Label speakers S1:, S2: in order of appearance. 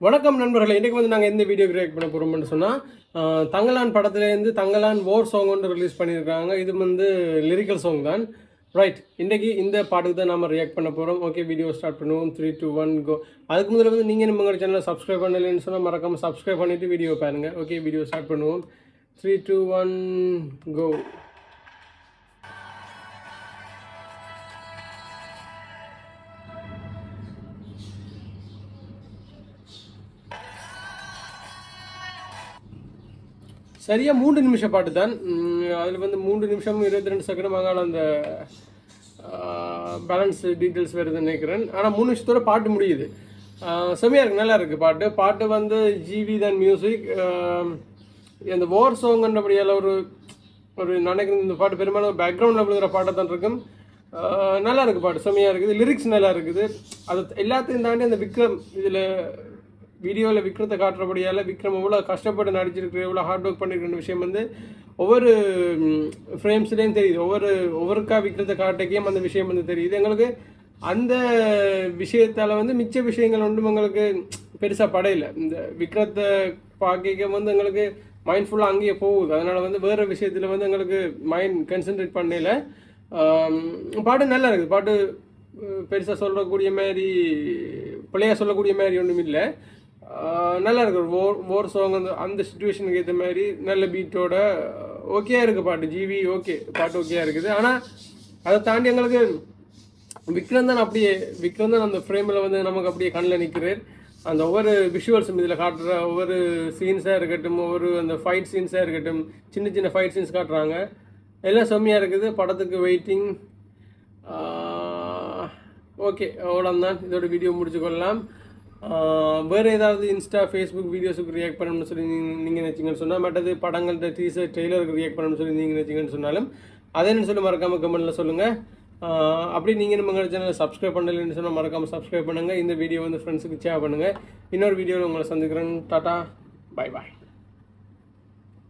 S1: வணக்கம் நண்பர்களே இன்றைக்கு வந்து நாங்கள் எந்த வீடியோ கிரியேட் பண்ண போகிறோம்னு சொன்னால் தங்கலான் படத்துலேருந்து தங்கலான் ஓர் சாங் ஒன்று ரிலீஸ் பண்ணியிருக்காங்க இது வந்து லிரிக்கல் சாங் தான் ரைட் இன்றைக்கி இந்த பாட்டுக்கு தான் நம்ம ரியாக்ட் பண்ண போகிறோம் ஓகே வீடியோ ஸ்டார்ட் பண்ணுவோம் த்ரீ டூ ஒன் கோ அதுக்கு முதல்ல வந்து நீங்கள் நம்ம சேனலை சப்ஸ்கிரைப் பண்ணலைன்னு சொன்னால் மறக்காமல் சப்ஸ்கிரைப் பண்ணிவிட்டு வீடியோ பாருங்க ஓகே வீடியோ ஸ்டார்ட் பண்ணுவோம் த்ரீ டூ ஒன் கோ சரியாக மூன்று நிமிஷ பாட்டு தான் அதில் வந்து மூன்று நிமிஷம் இருபத்தி ரெண்டு செகண்ட் வாங்கால அந்த பேலன்ஸ் டீட்டெயில்ஸ் வருதுன்னு நினைக்கிறேன் ஆனால் மூணு நிமிஷத்தோட பாட்டு முடியுது ஆஹ் செம்மையா இருக்கு நல்லா இருக்கு பாட்டு பாட்டு வந்து ஜிவி தான் மியூசிக் இந்த ஓர் சாங்ன்றபடியால் ஒரு ஒரு நினைக்கிறேன் இந்த பாட்டு பெரும்பாலும் பேக்ரவுண்டில் விழுகிற பாட்டை தான் இருக்கும் ஆஹ் நல்லா இருக்கு பாட்டு செம்மையாக இருக்குது லிரிக்ஸ் நல்லா இருக்குது அது எல்லாத்தையும் தாண்டி அந்த விக்ரம் இதில் வீடியோவில் விக்ரத்தை காட்டுறபடியால் விக்ரம் எவ்வளோ கஷ்டப்பட்டு நடிச்சிருக்கு எவ்வளோ ஹார்ட் ஒர்க் பண்ணிருக்கிற விஷயம் வந்து ஒவ்வொரு ஃப்ரேம்ஸ்லேயும் தெரியுது ஒவ்வொரு ஒவ்வொருக்கா விக்ரத்தை காட்டக்கையும் அந்த விஷயம் வந்து தெரியுது எங்களுக்கு அந்த விஷயத்தால் வந்து மிச்ச விஷயங்கள் ஒன்றும் எங்களுக்கு பெருசாக படையில இந்த விக்ரத்தை பார்க்க வந்து எங்களுக்கு மைண்ட் ஃபுல்லாக அங்கேயே போகுது அதனால் வந்து வேறு விஷயத்தில் வந்து எங்களுக்கு மைண்ட் கான்சென்ட்ரேட் பண்ணல ஆம், பாட்டு நல்லா இருக்குது பாட்டு பெருசாக சொல்லக்கூடிய மாதிரி பிள்ளையா சொல்லக்கூடிய மாதிரி ஒன்றும் இல்லை நல்லா இருக்கு ஒரு ஓர் ஓர் சாங் அந்த அந்த சுச்சுவேஷனுக்கு ஏற்ற மாதிரி நல்ல பீட்டோட ஓகேயா இருக்குது பாட்டு ஜிவி ஓகே பாட்டு ஓகேயா இருக்குது ஆனால் அதை தாண்டி எங்களுக்கு விக்ரம் தான் அப்படியே விக்ரம் தான் அந்த ஃப்ரேமில் வந்து நமக்கு அப்படியே கண்ணில் நிற்கிறார் அந்த ஒவ்வொரு விஷுவல்ஸும் இதில் காட்டுற ஒவ்வொரு சீன்ஸாக இருக்கட்டும் ஒவ்வொரு அந்த ஃபைட் சீன்ஸாக இருக்கட்டும் சின்ன சின்ன ஃபைட் சீன்ஸ் காட்டுறாங்க எல்லாம் செம்மையாக இருக்குது படத்துக்கு வெயிட்டிங் ஓகே அவ்வளோதான் இதோட வீடியோ முடிச்சுக்கொள்ளலாம் ஆஹ் வேறு ஏதாவது இன்ஸ்டா ஃபேஸ்புக் வீடியோஸுக்கு ரியாக்ட் பண்ணணும்னு சொல்லி நீங்கள் நினச்சிங்கன்னு சொன்னால் மற்றது படங்கள்ட்ட டீசர் ட்ரெய்லருக்கு ரியாக்ட் பண்ணணும்னு சொல்லி நீங்கள் நினச்சிங்கன்னு சொன்னாலும் அதேன்னு சொல்லி மறக்காமல் கமெண்ட்டில் சொல்லுங்கள் அப்படி நீங்கள் நம்ம சேனலை சப்ஸ்கிரைப் பண்ணலைன்னு சொன்னால் மறக்காமல் சப்ஸ்கிரைப் பண்ணுங்கள் இந்த வீடியோ வந்து ஃப்ரெண்ட்ஸுக்கு ஷேர் பண்ணுங்கள் இன்னொரு வீடியோவில் உங்களை சந்திக்கிறேன் டாட்டா பை பாய்